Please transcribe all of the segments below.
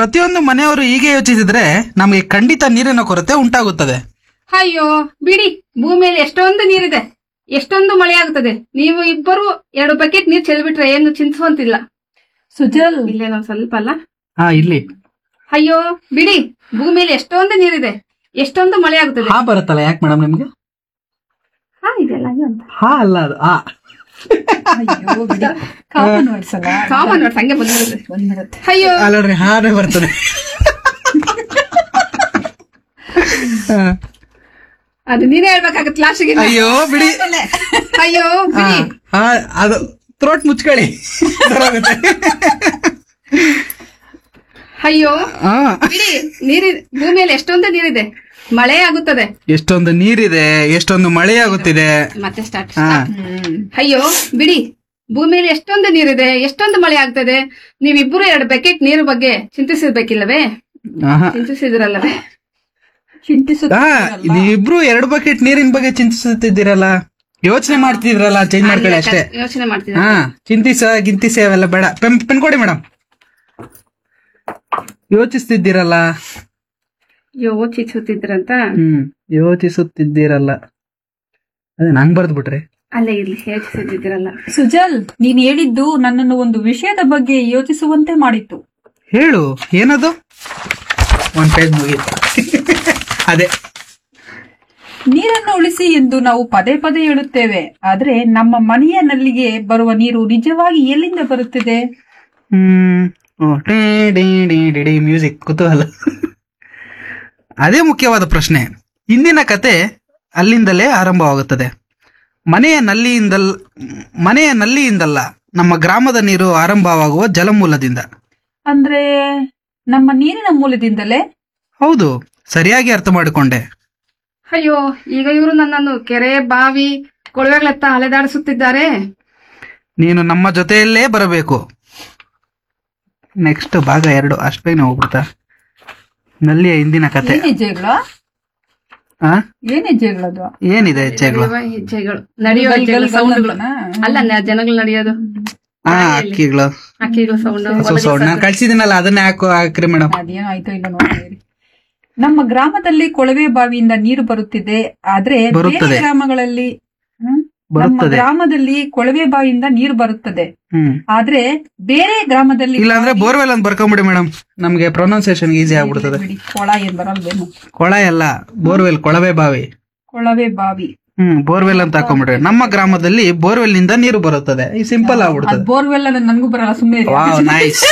ಪ್ರತಿಯೊಂದು ಮನೆಯವರು ಹೀಗೆ ಯೋಚಿಸಿದ್ರೆ ನಮಗೆ ಖಂಡಿತ ನೀರಿನ ಕೊರತೆ ಉಂಟಾಗುತ್ತದೆ ಅಯ್ಯೋ ಬಿಡಿ ಭೂಮಿಯಲ್ಲಿ ಎಷ್ಟೊಂದು ನೀರಿದೆ ಎಷ್ಟೊಂದು ಮಳೆ ಆಗುತ್ತದೆ ನೀವು ಇಬ್ಬರು ಎರಡು ಬಕೆಟ್ ನೀರ್ ಚೆಲ್ಬಿಟ್ರೆ ಏನು ಚಿಂತಿಸುವಂತಿಲ್ಲ ಸುಜಲ್ ಇಲ್ಲೇನೊಂದ್ ಸ್ವಲ್ಪ ಅಲ್ಲ ಹಾ ಇಲ್ಲಿ ಅಯ್ಯೋ ಬಿಡಿ ಭೂಮಿಯಲ್ಲಿ ಎಷ್ಟೊಂದು ನೀರಿದೆ ಎಷ್ಟೊಂದು ಮಳೆ ಆಗುತ್ತದೆ ಹಾ ಬರುತ್ತಲ್ಲ ಯಾಕೆ ಮೇಡಮ್ ನಿಮ್ಗೆ ಹಾ ಇದೆಲ್ಲ ಇದು ಅಂತ ಹಾ ಅಲ್ಲ ಅದು ಆ ಅಯ್ಯೋ ಬಿಡಿ ಕಾಮನ್ ವರ್ಡ್ಸ್ ಅಲ್ಲ ಕಾಮನ್ ವರ್ಡ್ಸ್ ಹಂಗೆ ಬಂದಿರುತ್ತೆ ಬಂದ್ಬಿಡುತ್ತೆ ಅಯ್ಯೋ ಅಲ್ಲ ನೋಡ್ರಿ ಹಾನೇ ಬರ್ತದೆ ಹಾ. ಅದು ನೀನೇ ಹೇಳ್ಬೇಕಾಗತ್ತೆ ಲಾಸ್ಟ್ಗೆ ಅಯ್ಯೋ ಬಿಡಿ ಅಯ್ಯೋ ಹಾ, ಬಿಡಿ ಹಾ, ಅದು ಥ್ರೋಟ್ ಮುಚ್ಕೊಳ್ಳಿ ಬರೋಗುತ್ತೆ. ಅಯ್ಯೋ ಹಾ. ಬಿಡಿ ನೀರಿ ಭೂಮಿಯಲ್ಲಿ ಎಷ್ಟೊಂದು ನೀರಿದೆ ಮಳೆ ಆಗುತ್ತದೆ ಎಷ್ಟೊಂದು ನೀರಿದೆ ಎಷ್ಟೊಂದು ಮಳೆಯಾಗುತ್ತಿದೆ ಮತ್ತೆ ಸ್ಟಾರ್ಟ್ ಹಾ. ಅಯ್ಯೋ ಬಿಡಿ ಭೂಮಿಯಲ್ಲಿ ಎಷ್ಟೊಂದು ನೀರಿದೆ ಎಷ್ಟೊಂದು ಮಳೆ ಆಗ್ತದೆ ನೀವಿಬ್ಬರು ಎರಡು ಬಕೆಟ್ ನೀರು ಬಗ್ಗೆ ಚಿಂತಿಸಬೇಕಿಲ್ಲವೇ ಆಹಾ. ಚಿಂತಿಸಿದ್ರಲ್ಲವೇ ಚಿಂತಿಸುತ್ತ ಹಾ, ನೀವಿಬ್ರು ಎರಡು ಬಕೆಟ್ ನೀರಿನ ಬಗ್ಗೆ ಚಿಂತಿಸುತ್ತಿದ್ದೀರಲ್ಲ ಯೋಚನೆ ಮಾಡ್ತಿದ್ರಲ್ಲ ಚೇಂಜ್ ಮಾಡ್ಕೊಳ್ಳಿ ಅಷ್ಟೇ ಯೋಚನೆ ಮಾಡ್ತಿದ್ದೆ ಹಾ ಚಿಂತಿಸ ಗಿಂತಿಸ ಅವೆಲ್ಲ ಬೇಡ ಪೆನ್ ಪೆನ್ ಕೊಡಿ ಮೇಡಮ್ ಯೋಚಿಸ್ತಿದ್ದೀರಲ್ಲ ಯೋಚಿಸುತ್ತಿದ್ರಂತ ಹ್ಮ್ ಯೋಚಿಸುತ್ತಿದ್ದೀರಲ್ಲ ಅದೇ ನಂಗ್ ಬರ್ದ್ ಬಿಟ್ರೆ ಅಲ್ಲೇ ಇರ್ಲಿ ಯೋಚಿಸುತ್ತಿದ್ರಲ್ಲ ಸುಜಲ್ ನೀನ್ ಹೇಳಿದ್ದು ನನ್ನನ್ನು ಒಂದು ವಿಷಯದ ಬಗ್ಗೆ ಯೋಚಿಸುವಂತೆ ಮಾಡಿತ್ತು ಹೇಳು ಏನದು ಒಂದ್ ಪೇಜ್ ಮುಗೀತು ಅದೇ ನೀರನ್ನು ಉಳಿಸಿ ಎಂದು ನಾವು ಪದೇ ಪದೇ ಹೇಳುತ್ತೇವೆ ಆದ್ರೆ ನಮ್ಮ ಮನೆಯ ನಲ್ಲಿಗೆ ಬರುವ ನೀರು ನಿಜವಾಗಿ ಎಲ್ಲಿಂದ ಬರುತ್ತಿದೆ ಹ್ಮ್ ಓ, ಟೇ ಡೇ ಡೇ ಡೇ ಡೇ ಮ್ಯೂಸಿಕ್ ಕುತೂಹಲ ಅದೇ ಮುಖ್ಯವಾದ ಪ್ರಶ್ನೆ ಇಂದಿನ ಕತೆ ಅಲ್ಲಿಂದಲೇ ಆರಂಭವಾಗುತ್ತದೆ ಮನೆಯ ನಲ್ಲಿಯಿಂದಲ್ ಮನೆಯ ನಲ್ಲಿಯಿಂದಲ್ಲ ನಮ್ಮ ಗ್ರಾಮದ ನೀರು ಆರಂಭವಾಗುವ ಜಲಮೂಲದಿಂದ ಅಂದ್ರೆ ನಮ್ಮ ನೀರಿನ ಮೂಲದಿಂದಲೇ ಹೌದು ಸರಿಯಾಗಿ ಅರ್ಥ ಮಾಡಿಕೊಂಡೆ ಅಯ್ಯೋ ಈಗ ಇವರು ನನ್ನನ್ನು ಕೆರೆ ಬಾವಿ ಕೊಳವೆಗಳತ್ತ ಅಲೆದಾಡಿಸುತ್ತಿದ್ದಾರೆ ನೀನು ನಮ್ಮ ಜೊತೆಯಲ್ಲೇ ಬರಬೇಕು ನೆಕ್ಸ್ಟ್ ಭಾಗ ಎರಡು ಅಷ್ಟು ಬೇಗನೆ ಹೋಗ್ಬಿಡ್ತಾ ನಲ್ಲಿಯ ಇಂದಿನ ಕತೆ ಏನ್ ಹೆಜ್ಜೆಗಳ ಆ ಏನ್ ಹೆಜ್ಜೆಗಳದು ಏನಿದೆ ಹೆಜ್ಜೆಗಳು ನಡೆಯುವ ಹೆಜ್ಜೆಗಳು ನಡೆಯುವ ಹೆಜ್ಜೆಗಳು ಸೌಂಡ್ಗಳು ಅಲ್ಲ ನ- ಜನಗಳು ನಡೆಯೋದು ಹಾ ಅಕ್ಕಿಗಳು ಅಕ್ಕಿಗಳು ಸೌಂಡ್ ಸೊ ಸೌಂಡ್ ನಾನು ಕಳ್ಸಿದ್ದೀನಲ್ಲ ಅದನ್ನೇ ಹಾಕು ಹಾಕ್ರಿ ಮೇಡಮ್ ಅದೇನೋ ಆಯ್ತೋ ಇಲ್ಲ ನೋಡಿ ನಮ್ಮ ಗ್ರಾಮದಲ್ಲಿ ಕೊಳವೆ ಬಾವಿಯಿಂದ ನೀರು ಬರುತ್ತಿದೆ ಆದ್ರೆ ಬೇರೆ ಬರುತ್ತದೆ. ಗ್ರಾಮಗಳಲ್ಲಿ ಹ್ಮ್? ನಮ್ಮ ಬರುತ್ತದೆ ಗ್ರಾಮದಲ್ಲಿ ಕೊಳವೆ ಬಾವಿಯಿಂದ ನೀರು ಬರುತ್ತದೆ ಹ್ಮ್ ಆದ್ರೆ ಬೇರೆ ಗ್ರಾಮದಲ್ಲಿ ಇಲ್ಲಾಂದ್ರೆ ಬೋರ್ವೆಲ್ ಅಂತ ಬರ್ಕೊಂಬಿಡಿ ಮೇಡಮ್ ನಮ್ಗೆ ಪ್ರೊನೌನ್ಸಿಯೇಷನ್ ಈಸಿ ಆಗ್ಬಿಡ್ತದೆ ಬಿಡಿ, ಕೊಳ ಏನ್ ಬರಲ್ವೇನು ಕೊಳ ಎಲ್ಲ ಬೋರ್ವೆಲ್ ಕೊಳವೆ ಬಾವಿ ಕೊಳವೆ ಬಾವಿ ಹ್ಮ್ ಬೋರ್ವೆಲ್ ಅಂತ ಹಾಕೊಂಡ್ಬಿಡ್ರಿ ನಮ್ಮ ಗ್ರಾಮದಲ್ಲಿ ಬೋರ್ವೆಲ್ ನಿಂದ ನೀರು ಬರುತ್ತದೆ ಈ ಸಿಂಪಲ್ ಅದ್ ಆಗ್ಬಿಡ್ತದೆ ಬೋರ್ವೆಲ್ ಅನ್ನ ನನ್ಗೂ ಬರಲ್ಲ ಸುಮ್ಮನೆ ವಾವ್ ನೈಸ್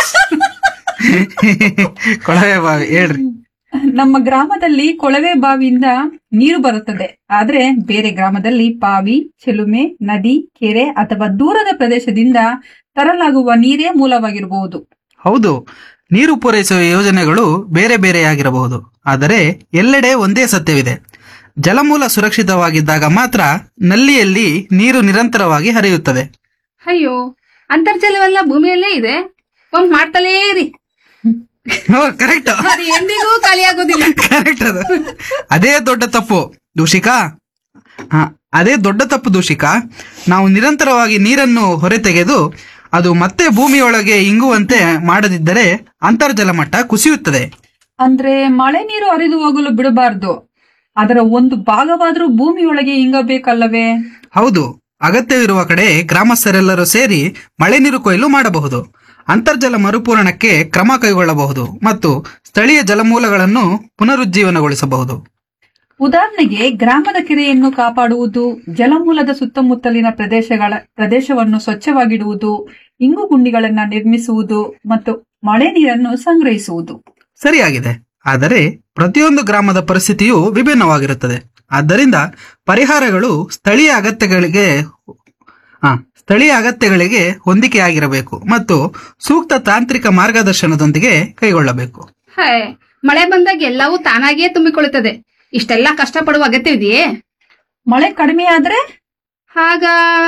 ಕೊಳವೆ ಬಾವಿ ಹೇಳ್ರಿ ನಮ್ಮ ಗ್ರಾಮದಲ್ಲಿ ಕೊಳವೆ ಬಾವಿಯಿಂದ ನೀರು ಬರುತ್ತದೆ ಆದ್ರೆ ಬೇರೆ ಗ್ರಾಮದಲ್ಲಿ ಬಾವಿ ಚೆಲುಮೆ ನದಿ ಕೆರೆ ಅಥವಾ ದೂರದ ಪ್ರದೇಶದಿಂದ ತರಲಾಗುವ ನೀರೇ ಮೂಲವಾಗಿರಬಹುದು ಹೌದು ನೀರು ಪೂರೈಸುವ ಯೋಜನೆಗಳು ಬೇರೆ ಬೇರೆಯಾಗಿರಬಹುದು ಆದರೆ ಎಲ್ಲೆಡೆ ಒಂದೇ ಸತ್ಯವಿದೆ ಜಲಮೂಲ ಸುರಕ್ಷಿತವಾಗಿದ್ದಾಗ ಮಾತ್ರ ನಲ್ಲಿಯಲ್ಲಿ ನೀರು ನಿರಂತರವಾಗಿ ಹರಿಯುತ್ತದೆ ಅಯ್ಯೋ ಅಂತರ್ಜಲವೆಲ್ಲ ಭೂಮಿಯಲ್ಲೇ ಇದೆ ಪಂಪ್ ಮಾಡ್ತಲೇ ಇರಿ ಕರೆಕ್ಟ್ ಅದು ಎಂದಿಗೂ ಖಾಲಿಯಾಗೋದಿಲ್ಲ ಕರೆಕ್ಟ್ ಅದು ಅದೇ ದೊಡ್ಡ ತಪ್ಪು ದೂಷಿಕಾ ಹ, ಅದೇ ದೊಡ್ಡ ತಪ್ಪು ದೂಷಿಕಾ ನಾವು ನಿರಂತರವಾಗಿ ನೀರನ್ನು ಹೊರತೆಗೆದು ಅದು ಮತ್ತೆ ಭೂಮಿಯೊಳಗೆ ಇಂಗುವಂತೆ ಮಾಡದಿದ್ದರೆ ಅಂತರ್ಜಲ ಮಟ್ಟ ಕುಸಿಯುತ್ತದೆ ಅಂದ್ರೆ ಮಳೆ ನೀರು ಹರಿದು ಹೋಗಲು ಬಿಡಬಾರದು ಅದರ ಒಂದು ಭಾಗವಾದ್ರೂ ಭೂಮಿಯೊಳಗೆ ಇಂಗಬೇಕಲ್ಲವೇ ಹೌದು ಅಗತ್ಯವಿರುವ ಕಡೆ ಗ್ರಾಮಸ್ಥರೆಲ್ಲರೂ ಸೇರಿ ಮಳೆ ನೀರು ಕೊಯ್ಲು ಮಾಡಬಹುದು ಅಂತರ್ಜಲ ಮರುಪೂರಣಕ್ಕೆ ಕ್ರಮ ಕೈಗೊಳ್ಳಬಹುದು ಮತ್ತು ಸ್ಥಳೀಯ ಜಲಮೂಲಗಳನ್ನು ಪುನರುಜ್ಜೀವನಗೊಳಿಸಬಹುದು ಉದಾಹರಣೆಗೆ ಗ್ರಾಮದ ಕೆರೆಯನ್ನು ಕಾಪಾಡುವುದು ಜಲಮೂಲದ ಸುತ್ತಮುತ್ತಲಿನ ಪ್ರದೇಶಗಳ ಪ್ರದೇಶವನ್ನು ಸ್ವಚ್ಛವಾಗಿಡುವುದು ಇಂಗು ಗುಂಡಿಗಳನ್ನ ನಿರ್ಮಿಸುವುದು ಮತ್ತು ಮಳೆ ನೀರನ್ನು ಸಂಗ್ರಹಿಸುವುದು ಸರಿಯಾಗಿದೆ ಆದರೆ ಪ್ರತಿಯೊಂದು ಗ್ರಾಮದ ಪರಿಸ್ಥಿತಿಯು ವಿಭಿನ್ನವಾಗಿರುತ್ತದೆ ಆದ್ದರಿಂದ ಪರಿಹಾರಗಳು ಸ್ಥಳೀಯ ಅಗತ್ಯಗಳಿಗೆ ಆ, ಸ್ಥಳೀಯ ಅಗತ್ಯಗಳಿಗೆ ಹೊಂದಿಕೆಯಾಗಿರಬೇಕು ಮತ್ತು ಸೂಕ್ತ ತಾಂತ್ರಿಕ ಮಾರ್ಗದರ್ಶನದೊಂದಿಗೆ ಕೈಗೊಳ್ಳಬೇಕು ಹೇ ಮಳೆ ಬಂದಾಗ ಎಲ್ಲವೂ ತಾನಾಗಿಯೇ ತುಂಬಿಕೊಳ್ಳುತ್ತದೆ ಇಷ್ಟೆಲ್ಲ ಕಷ್ಟಪಡುವ ಅಗತ್ಯವಿದೆಯೇ ಮಳೆ ಕಡಿಮೆ ಆದ್ರೆ ಆಗ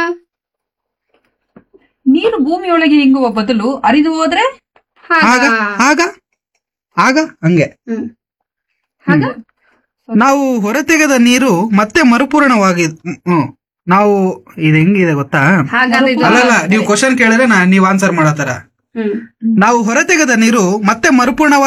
ನೀರು ಭೂಮಿಯೊಳಗೆ ಇಂಗುವ ಬದಲು ಹರಿದು ಹೋದ್ರೆ ಆಗ ಆಗ ಆಗ ಹಂಗೆ ಹ್ಮ್. ಆಗ ನಾವು ಹೊರತೆಗೆದ ನೀರು ಮತ್ತೆ ಮರುಪೂರ್ಣವಾಗಿ ಹ್ಮ್ ನಾವು ಇದು ಹೆಂಗಿದೆ ಗೊತ್ತಾ ಹಾಗಾದ್ರೆ ಇದು ಅಲ್ಲಲ್ಲ ನೀವು ಕ್ವಶನ್ ಕೇಳಿದ್ರೆ ನಾ ನೀವು ಆನ್ಸರ್ ಮಾಡೋ ತರ ಹ್ಮ್ ನಾವು ಹೊರತೆಗೆದ ನೀರು ಮತ್ತೆ ಮರುಪೂರ್ಣವಾಗಿ